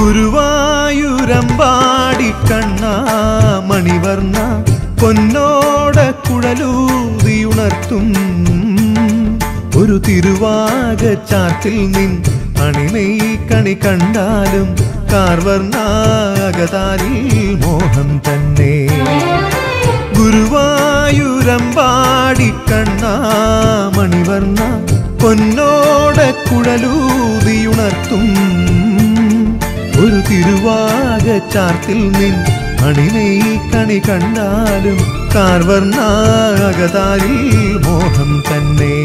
ഗുരുവായൂരമ്പാടി കണ്ണ മണിവർണ്ണ പൊന്നോട കുഴലൂതിയുണർത്തും ഒരു തിരുവാക ചാറ്റിൽ നിൻ അണിനെയ് കണി കണ്ടാലും കാർവർണാകതാരിൽ മോഹം തന്നെ ഗുരുവായൂരമ്പാടി കണ്ണ മണിവർണ്ണ പൊന്നോട കുഴലൂതിയുണർത്തും ഒരു തിരുവാക ചാർത്തിൽ നിൻ അണിനെയ് കണി കണ്ടാലും കാർവർണാകതാരിൽ മോഹം തന്നെ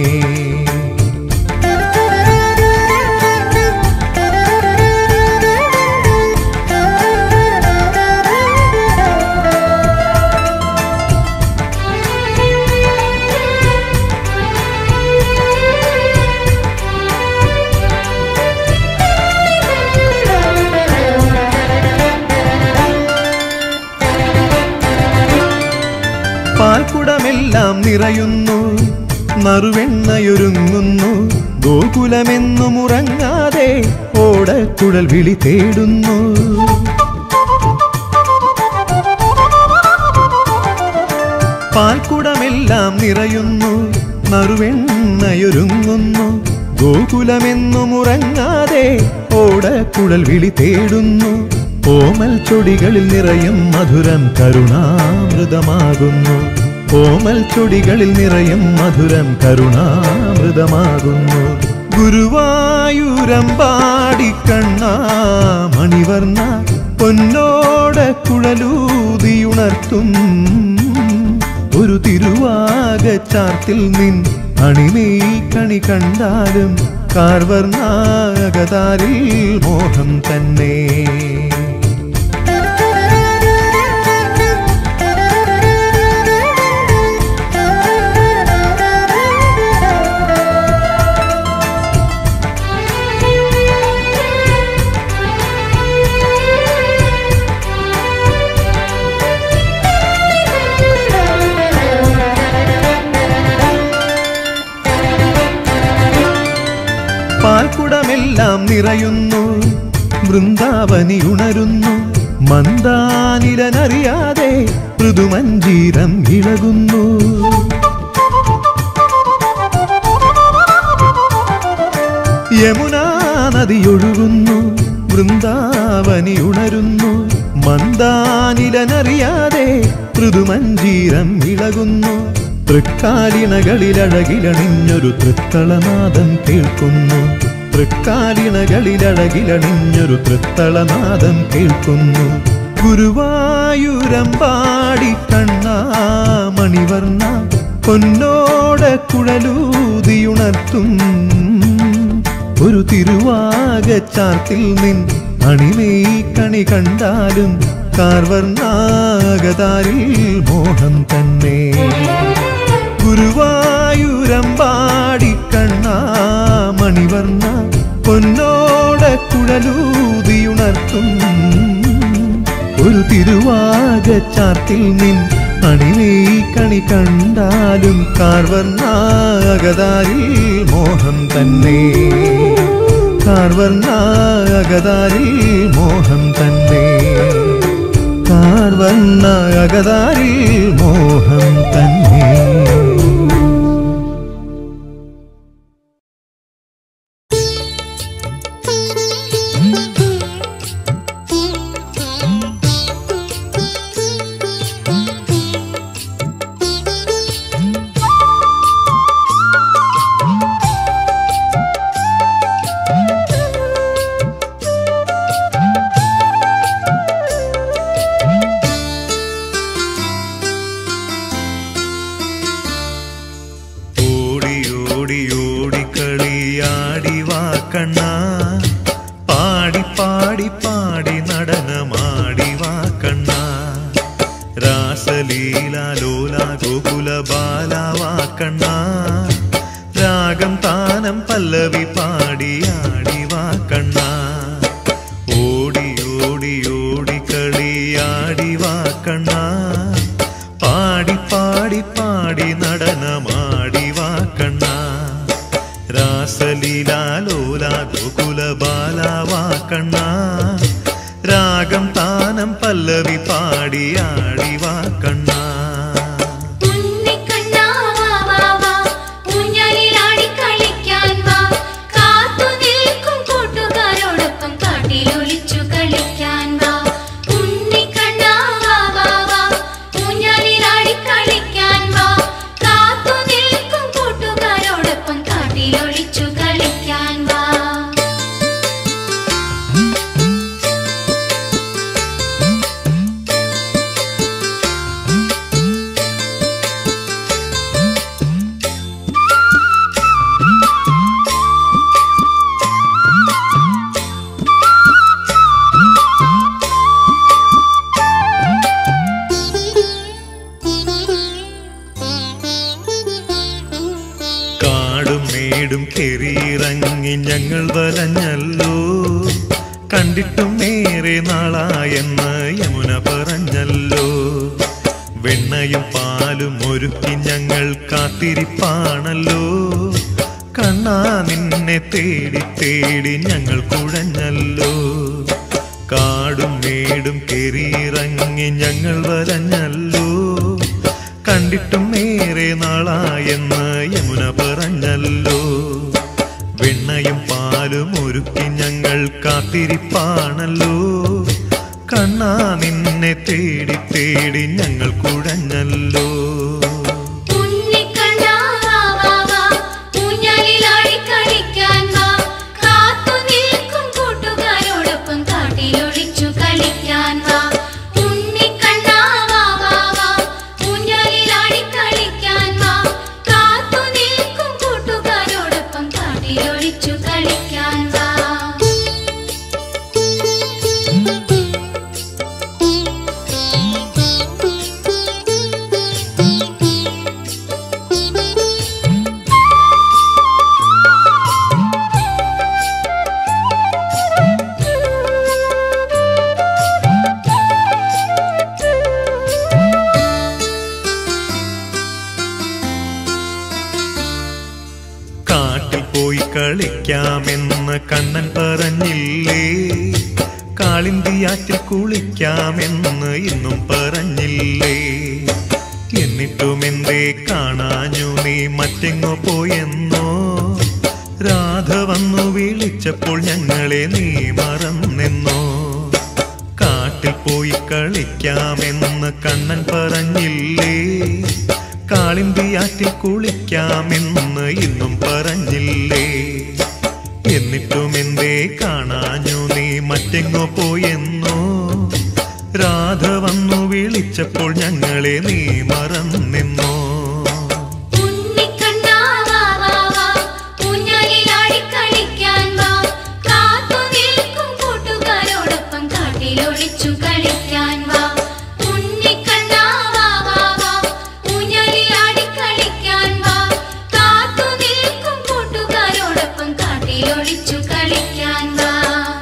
പാൽക്കുടമെല്ലാം നിറയുന്നു നറുവെണ്ണയൊരുങ്ങുന്നു ഗോകുലമെന്നും ഉറങ്ങാതെ ഓടക്കുഴൽ വിളി തേടുന്നു പാൽക്കുടമെല്ലാം നിറയുന്നു നറുവെണ്ണയൊരുങ്ങുന്നു ഗോകുലമെന്നും ഉറങ്ങാതെ ഓടക്കുഴൽ വിളി തേടുന്നു ഓമൽ ചൊടികളിൽ നിറയും മധുരം കരുണാമൃതമാകുന്നു ഓമൽ ചൊടികളിൽ നിറയും മധുരം കരുണാമൃതമാകുന്നു ഗുരുവായൂരമ്പാടി കണ്ണ മണിവർണ്ണ പൊന്നോട കുഴലൂതിയുണർത്തും ഒരു തിരുവാക ചാർത്തിൽ നിൻ അണിമെയ് കണി കണ്ടാലും കാർവർണാകതാരിൽ മോഹം തന്നെ പാൽക്കുടമെല്ലാം നിറയുന്നു വൃന്ദാവനി ഉണരുന്നു മന്ദാനിലനറിയാതെ മൃദുമഞ്ജീരം ഇളകുന്നു യമുനാ നദിയൊഴുകുന്നു വൃന്ദാവനി ഉണരുന്നു മന്ദാനിലനറിയാതെ മൃദുമഞ്ജീരം ഇളകുന്നു തൃക്കാലിണകളിലഴകിലണിഞ്ഞൊരു തൃത്തളനാദം കേൾക്കുന്നു തൃക്കാലിണകളിലഴകിലണിഞ്ഞൊരു തൃത്തളനാദം കേൾക്കുന്നു ഗുരുവായൂരമ്പാടി കണ്ണ മണിവർണ്ണ പൊന്നോട കുഴലൂതിയുണർത്തും ഒരു തിരുവാക ചാർത്തിൽ നിൻ അണിമെയ് കണി കണ്ടാലും കാർവർണാകതാരിൽ മോഹം തന്നെ ഗുരുവായൂരമ്പാടി കണ്ണ മണിവർണ്ണ പൊന്നോട കുഴലൂതിയുണർത്തും ഒരു തിരുവാക ചാർത്തിൽ നിൻ അണിനെയ് കണി കണ്ടാലും കാർവർണാകതാരിൽ മോഹം തന്നെ കാർവർണാകതാരിൽ മോഹം തന്നെ കാർവർണാകതാരിൽ മോഹം തന്നെ ഓടി ഓടി ഓടി കളിയാടി വാ കണ്ണ പാടി പാടി പാടി നടനമാടി വാ കണ്ണ രാസലീല ലോല ഗോകുല ബാല വാ കണ്ണ രാഗം താനം പല്ലവി പാടിയാടി വാ കണ്ണ ഓടി ഓടി ഓടി കളിയാടി വാ കണ്ണ പാടി പാടി പാടി നടനമാടി വാ കണ്ണ രാസലീലാലോല ഗോകുല ബാല വാ കണ്ണ രാഗം താനം പല്ലവി പാടി ആടി വാ കണ്ണ ഉണ്ണിക്കണ്ണാ വാ വാ വാ ഊഞ്ഞാലിലാടി കളിക്കാൻ വാ കാത്തു നിൽക്കും കൂട്ടുകാരോടൊപ്പം കാട്ടിലൊളിച്ചു കളിക്കാൻ വാ ഉണ്ണിക്കണ്ണാ വാ വാ വാ ഊഞ്ഞാലിലാടി കളിക്കാൻ വാ കാത്തു നിൽക്കും കൂട്ടുകാരോടൊപ്പം കാട്ടിലൊളിച്ചു കളിക്കാൻ വാ കാടും മേടും കെറിയിറങ്ങി ഞങ്ങൾ വലഞ്ഞല്ലോ കണ്ടിട്ടും ഏറെ നാളായെന്ന് യമുന പറഞ്ഞല്ലോ വെണ്ണയും പാലും ഒരുക്കി ഞങ്ങൾ കാത്തിരിപ്പാണല്ലോ കണ്ണാ നിന്നെ തേടി തേടി ഞങ്ങൾ കുഴഞ്ഞല്ലോ കാടും മേടും കെറിയിറങ്ങി ഞങ്ങൾ വലഞ്ഞല്ലോ കണ്ടിട്ടും ഏറെ നാളായെന്ന് യമുന പറഞ്ഞല്ലോ വെണ്ണയും പാലും ഒരുക്കി ഞങ്ങൾ കാത്തിരിപ്പാണല്ലോ കണ്ണാ നിന്നെ തേടി തേടി ഞങ്ങൾ കുഴഞ്ഞല്ലോ ഉണ്ണിക്കണ്ണാ വാ വാ വാ ഊഞ്ഞാലിലാടി കളിക്കാൻ വാ കാത്തു നിൽക്കും കൂട്ടുകാരോടൊപ്പം കാട്ടിലൊളിച്ചു കളിക്കാൻ വാ ഉണ്ണിക്കണ്ണാ വാ വാ വാ ഊഞ്ഞാലിലാടി കളിക്കാൻ വാ കാത്തു നിൽക്കും കൂട്ടുകാരോടൊപ്പം കാട്ടിലൊളിച്ചു കളിക്കാൻ വാ കാട്ടിൽ പോയി കളിക്കാമെന്ന് കണ്ണൻ പറഞ്ഞില്ലേ കാളിന്തിയാറ്റിൽ കുളിക്കാമെന്ന് ഇന്നും പറഞ്ഞില്ലേ എന്നിട്ടും എന്തേ കാണാഞ്ഞു നീ മറ്റെങ്ങോ പോയെന്നോ രാധ വന്നു വിളിച്ചപ്പോൾ ഞങ്ങളെ നീ മറന്നെന്നോ കാട്ടിൽ പോയി കളിക്കാമെന്ന് കണ്ണൻ പറഞ്ഞില്ലേ കാളിന്തിയാറ്റിൽ കുളിക്കാമെന്ന് ഇന്നും പറഞ്ഞില്ലേ എന്നിട്ടും എന്തേ കാണാഞ്ഞു നീ മറ്റെങ്ങോ പോയെന്നോ രാധ വന്നു വിളിച്ചപ്പോൾ ഞങ്ങളെ നീ മറന്നെന്നോ ഉണ്ണിക്കണ്ണാ വാ വാ വാ ഊഞ്ഞാലിലാടി കളിക്കാൻ വാ കാത്തു നിൽക്കും കൂട്ടുകാരോടൊപ്പം കാട്ടിലൊളിച്ചു കളിക്കാൻ വാ ഉണ്ണിക്കണ്ണാ വാ വാ വാ ഊഞ്ഞാലിലാടി കളിക്കാൻ വാ കാത്തു നിൽക്കും കൂട്ടുകാരോടൊപ്പം കാട്ടിലൊളിച്ചു കളിക്കാൻ വാ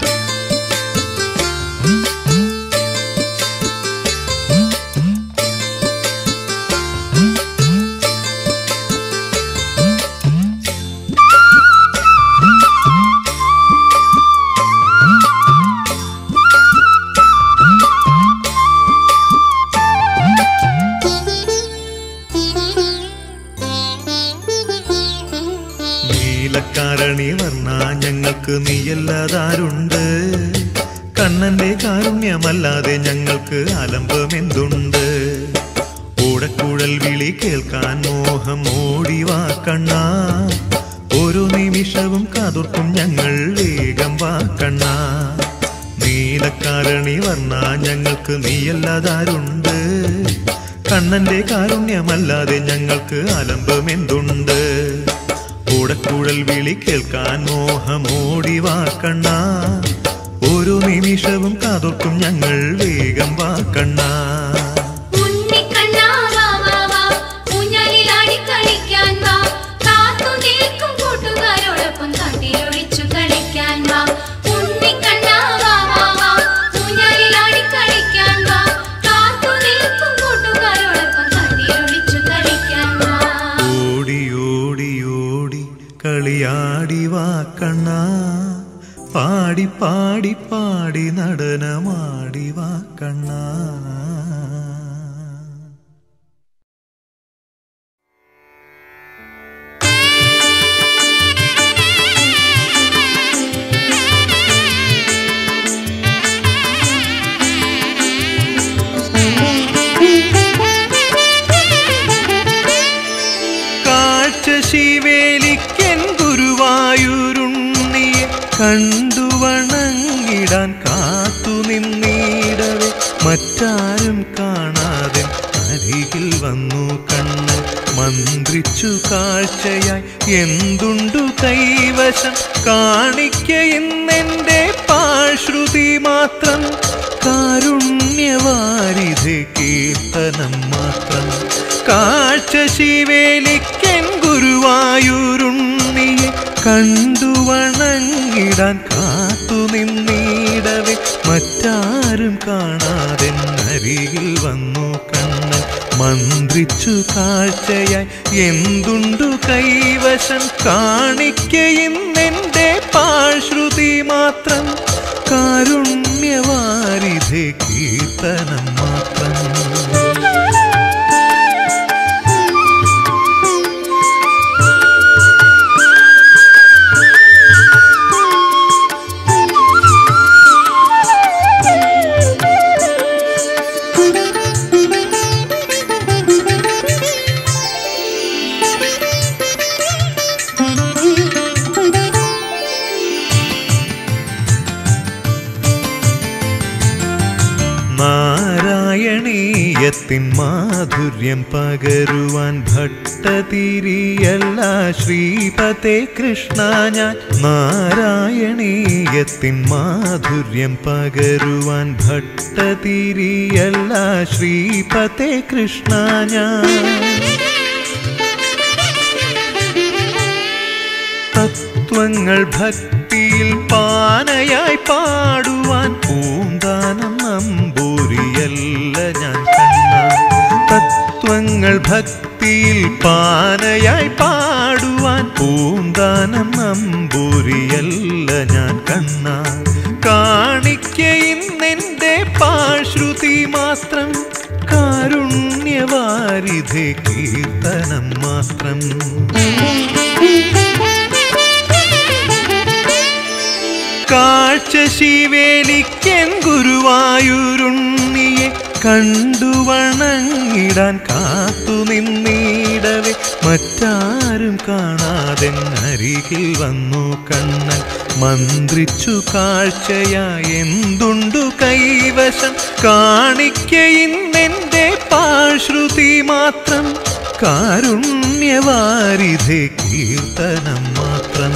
നീലക്കാരണി വർണ്ണ ഞങ്ങൾക്ക് നീയല്ലാതാരുണ്ട് കണ്ണന്റെ കാരുണ്യമല്ലാതെ ഞങ്ങൾക്ക് ആലംബമെന്തുണ്ട് ഓടക്കുഴൽ വിളി കേൾക്കാൻ മോഹം ഓടിവാ കണ്ണ ഒരു നിമിഷവും കാതുർക്കും ഞങ്ങൾ വേഗം വാ കണ്ണ നീലക്കാരണി വർണ്ണ ഞങ്ങൾക്ക് നീയല്ലാതാരുണ്ട് കണ്ണന്റെ കാരുണ്യമല്ലാതെ ഞങ്ങൾക്ക് ആലംബമെന്തുണ്ട് ഓടക്കുഴൽ വിളി കേൾക്കാൻ മോഹമോടി വാ കണ്ണ ഒരു നിമിഷവും കാതോർക്കും ഞങ്ങൾ വേഗം വാ കണ്ണ ഉണ്ണിക്കണ്ണാ വാ വാ വാ ഊഞ്ഞാലിലാടി കളിക്കാൻ വാ കാത്തു നിൽക്കും കൂട്ടുകാരോടൊപ്പം കാട്ടിലൊളിച്ചു കളിക്കാൻ വാ ഉണ്ണിക്കണ്ണാ വാ വാ വാ ഊഞ്ഞാലിലാടി കളിക്കാൻ വാ കാത്തു നിൽക്കും കൂട്ടുകാരോടൊപ്പം കാട്ടിലൊളിച്ചു കളിക്കാൻ വാ ഓടി ഓടി ഓടി കളിയാടി വാ കണ്ണ പാടി പാടി പാടി നടനമാടി വാ കണ്ണാ കാഴ്ച ശിവേലിക്കൻ ഗുരുവായൂരുണ്ണിയെ കണ്ടു വണങ്ങിടാൻ കാത്തു നിന്നിടവേ മറ്റാരും കാണാതെ അരികിൽ വന്നു കണ്ണ് മന്ത്രിച്ചു കാഴ്ചയായി എന്തുണ്ടു കൈവശം കാണിക്ക ഇന്നെന്റെ പാഴ്ശ്രുതി മാത്രം കാരുണ്യവാരിധി കീർത്തനം മാത്രം കാഴ്ച ശിവേലിക്കൻ ഗുരുവായൂരുണ്ണിയെ കണ്ടു വണങ്ങിടാൻ കാത്തു നിന്നിടവേ മറ്റാരും കാണാതെ അരികിൽ വന്നു കണ്ണൻ മന്ത്രിച്ചു കാഴ്ചയായി എന്തുണ്ടു കൈവശം കാണിക്ക ഇന്നെന്റെ പാഴ്ശ്രുതി മാത്രം കാരുണ്യവാരിധി കീർത്തനം മാത്രം നാരായണീയത്തിൻ മാധുര്യം പകരുവാൻ ഭട്ടതിരിയല്ല ശ്രീപതേ കൃഷ്ണ ഞാൻ നാരായണീയത്തിൻ മാധുര്യം പകരുവാൻ ഭട്ടതിരിയല്ല ശ്രീപതേ കൃഷ്ണ ഞാൻ തത്വങ്ങൾ ഭക്തിയിൽ പാനയായി പാടുവാൻ പൂന്താനം നമ്പൂരിയല്ല ഞാൻ കണ്ണ തത്വങ്ങൾ ഭക്തിയിൽ പാനയായി പാടുവാൻ പൂന്താനം നമ്പൂരിയല്ല ഞാൻ കണ്ണ കാണിക്ക ഇന്നെന്റെ പാശ്രുതി മാത്രം കാരുണ്യവാരിധി കീർത്തനം മാത്രം കാഴ്ച ശിവേലിക്കൻ ഗുരുവായൂരുണ്ണിയെ കണ്ടു വണങ്ങിടാൻ കാത്തു നിന്നിടവേ മറ്റാരും കാണാതെ അരികിൽ വന്നു കണ്ണൻ മന്ത്രിച്ചു കാഴ്ചയായി എന്തുണ്ടു കൈവശം കാണിക്ക ഇന്നെന്റെ പാഴ്ശ്രുതി മാത്രം കാരുണ്യവാരിധി കീർത്തനം മാത്രം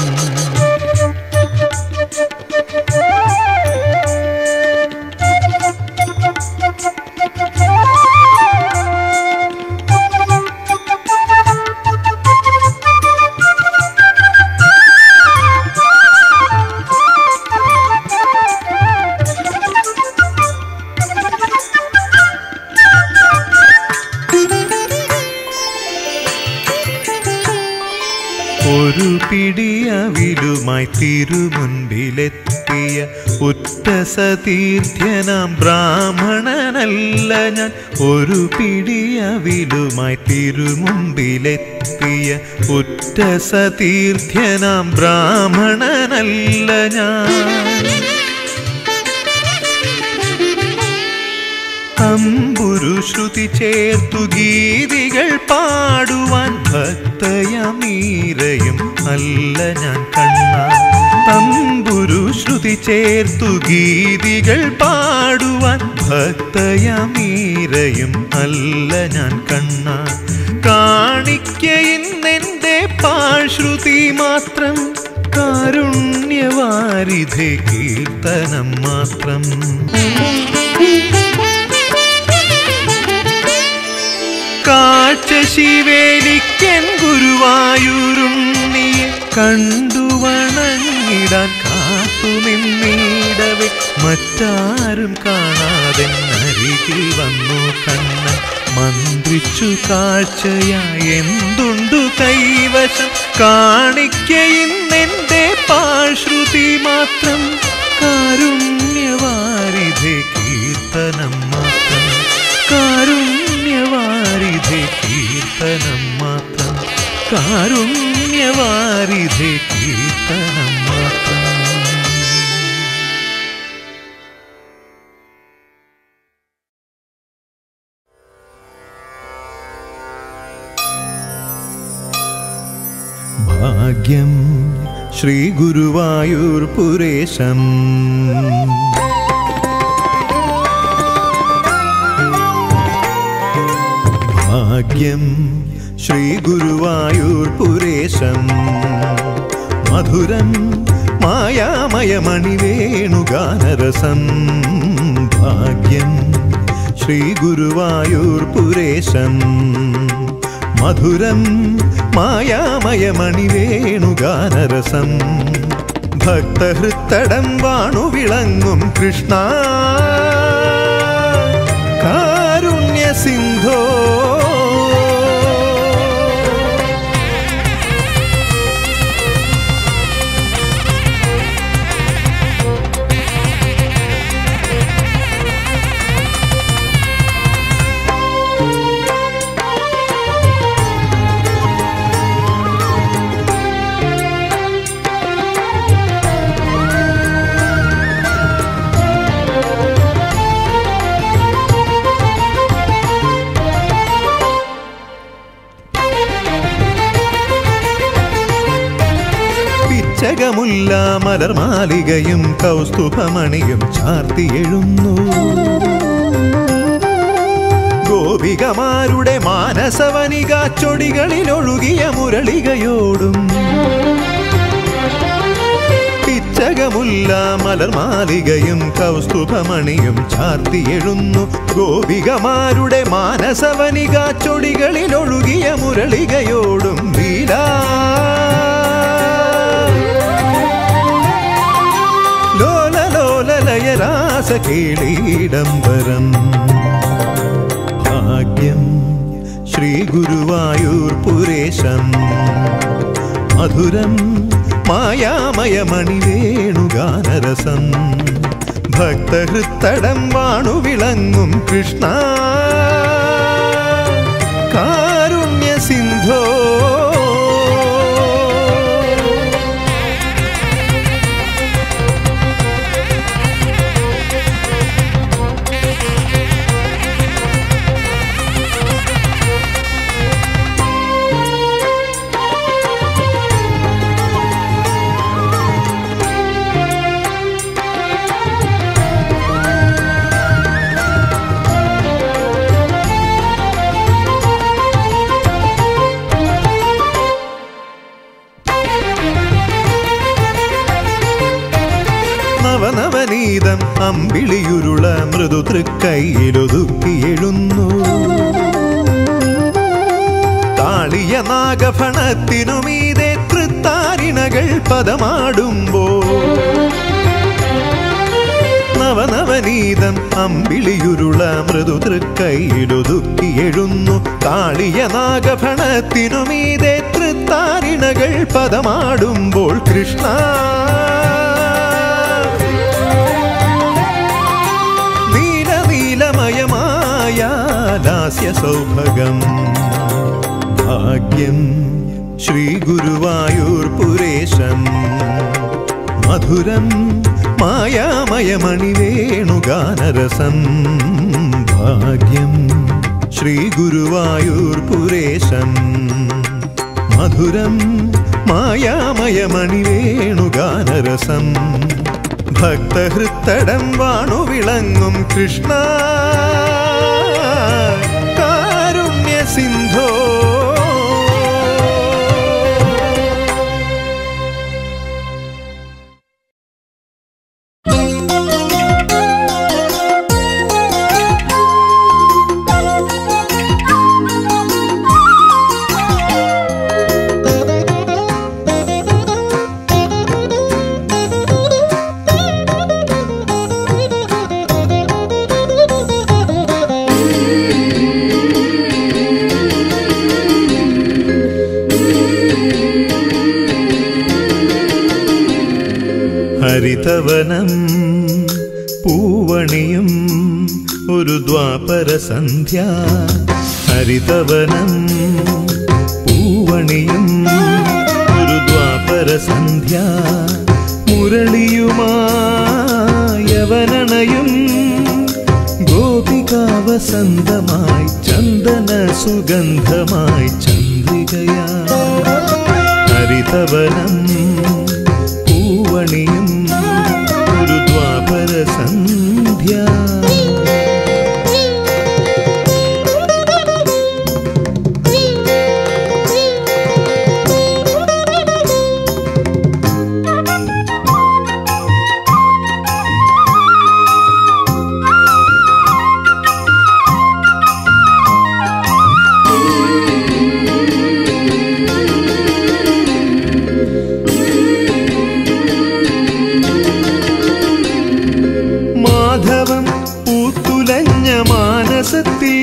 ഒരു പിടിയവിലുമായി തിരുമുൻപിലെത്തിയ ഉറ്റ സതീർത്ഥ്യനാം ബ്രാഹ്മണനല്ല ഞാൻ ഒരു പിടിയവിലുമായി തിരുമുൻപിലെത്തിയ ഉറ്റ സതീർത്ഥ്യനാം ബ്രാഹ്മണനല്ല ഞാൻ തമ്പുരു ശ്രുതി ചേർത്തു ഗീതികൾ പാടുവാൻ ഭക്തയമീരയും അല്ല ഞാൻ കണ്ണ തമ്പുരു ശ്രുതി ചേർത്തു ഗീതികൾ പാടുവാൻ ഭക്തയമീരയും അല്ല ഞാൻ കണ്ണ കാണിക്ക ഇന്നെന്റെ പാഴ്ശ്രുതി മാത്രം കാരുണ്യവാരിധി കീർത്തനം മാത്രം കാഴ്ച ശിവേലിക്കൻ ഗുരുവായൂരുണ്ണിയെ കണ്ടു വണങ്ങിടാൻ കാത്തു നിന്നിടവേ മറ്റാരും കാണാതെ അരികിൽ വന്നു കണ്ണൻ മന്ത്രിച്ചു കാഴ്ചയായി എന്തുണ്ടു കൈവശം കാണിക്ക ഇന്നെന്റെ പാഴ്ശ്രുതി മാത്രം കാരുണ്യ കീർത്തനം മാത്രം കാരുണ്യവാരിധി കീർത്തനം മാത്രം കാരുണ്യവാരിധി കീർത്തനം മാത്രം ഭാഗ്യം ശ്രീ ഗുരുവായൂർ പുരേശം ഭാഗ്യം ശ്രീ ഗുരുവായൂർ പുരേശം മധുരം മായാമയമണിവേണുഗാനരസം ഭാഗ്യം ശ്രീ ഗുരുവായൂർ പുരേശം മധുരം മായാമയമണിവേണുഗാനരസം ഭക്തഹൃത്തടം വാണു വിളങ്ങും കൃഷ്ണ കാരുണ്യ സിന്ധോ പിച്ചകമുല്ല മലർമാലികയും കൗസ്തുഭമണിയും ചാർത്തിയെഴുന്നു ഗോപികമാരുടെ മാനസവനിക ചൊടികളിലൊഴുകിയ മുരളികയോടും പിച്ചകമുല്ല മലർമാലികയും കൗസ്തുഭമണിയും ചാർത്തിയെഴുന്നു ഗോപികമാരുടെ മാനസവനിക ചൊടികളിലൊഴുകിയ മുരളികയോടും വീരാ ലോല ലോല ലയരാസ കേളീടംബരം ഭാഗ്യം ശ്രീ ഗുരുവായൂർ പുരേശം മധുരം മായാമയമണിവേണുഗാനരസം ഭക്തഹൃത്തടം വാണു വിളങ്ങും കൃഷ്ണ കാരുണ്യ സിന്ധോ നവനവനീതം അമ്പിളിയുരുള മൃദു തൃക്കൈയിലൊതുക്കിയെഴുന്നു താളിയ നാഗഫണത്തിനുമീതെ തൃത്താരിണകൾ പദമാടുമ്പോ നവനവനീതം അമ്പിളിയുരുള മൃദു തൃക്കൈയിലൊതുക്കിയെഴുന്നു താളിയ നാഗഫണത്തിനുമീതെ തൃത്താരിണകൾ പദമാടുമ്പോൾ കൃഷ്ണ നീല നീലമയമായ ലാസ്യ സൗഭഗം ഭാഗ്യം ശ്രീ ഗുരുവായൂർ പുരേശം മധുരം മായാമയമണിവേണുഗാനരസം ഭാഗ്യം ശ്രീ ഗുരുവായൂർ പുരേശം മധുരം മായാമയമണിവേണുഗാനരസം ഭക്തഹൃത്തടം വാണു വിളങ്ങും കൃഷ്ണ കാരുണ്യ സിന്ധോ ഹരിതവനം പൂവണിയും ഒരു ദ്വാപര സന്ധ്യ ഹരിതവനം പൂവണിയും ഒരു ദ്വാപര സന്ധ്യ മുരളിയുമായവനണയും ഗോപികാവസന്തമായി ചന്ദന സുഗന്ധമായി ചന്ദ്രികയാ ഹരിതവനം പൂവണിയും ഒരു ദ്വാപര സന്ധ്യ മാധവം പൂത്തുലഞ്ഞ മാനസത്തിൽ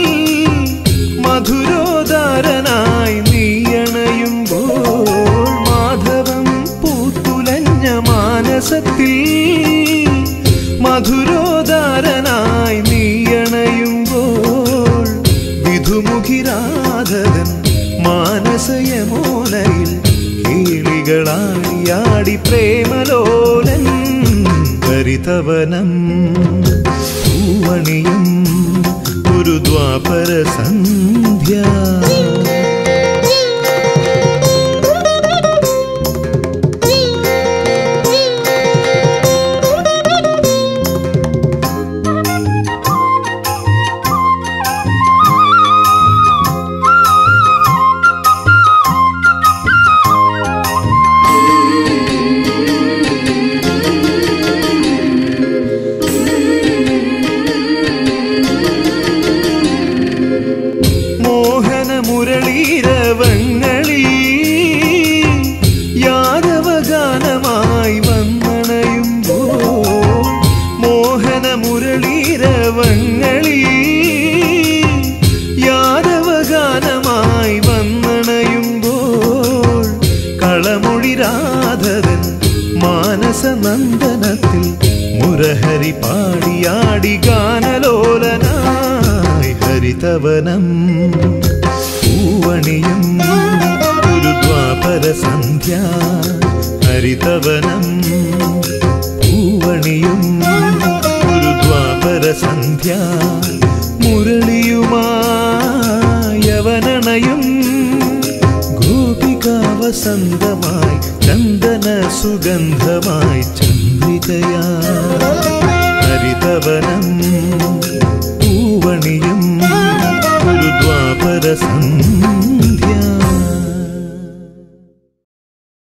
മധുരോദാരനായി നീയണയുമ്പോൾ മാധവം പൂത്തുലഞ്ഞ മാനസത്തിൽ മധുരോദാരനായി നീയണയുമ്പോൾ വിധുമുഖിരാധകൻ മാനസയമോനയിൽ കേളികളാടിയാടി പ്രേമലോലൻ ഹരിതവനം പൂവണിയും ഒരു ദ്വാപര സന്ധ്യ മോഹന മുരളീരവങ്ങളിൽ യാദവഗാനമായി വന്നണയുമ്പോൾ മോഹന മുരളീരവങ്ങളിൽ യാദവഗാനമായി വന്നണയുമ്പോൾ കളമൊഴി രാധകൻ മാനസനന്ദനത്തിൽ മുരഹരി പാടിയാടി ഗാനലോലനായി ഹരിതവനം പൂവണിയും ഒരു ദ്വാപര സന്ധ്യ ഹരിതവനം പൂവണിയും ഒരു ദ്വാപര സന്ധ്യ മുരളിയുമായവനണയും ഗോപികാവസന്തമായി ചന്ദന സുഗന്ധമായി ചന്ദ്രികയാ ഹരിതവനം പൂവണിയും ഒരു ദ്വാപര സന്ധ്യ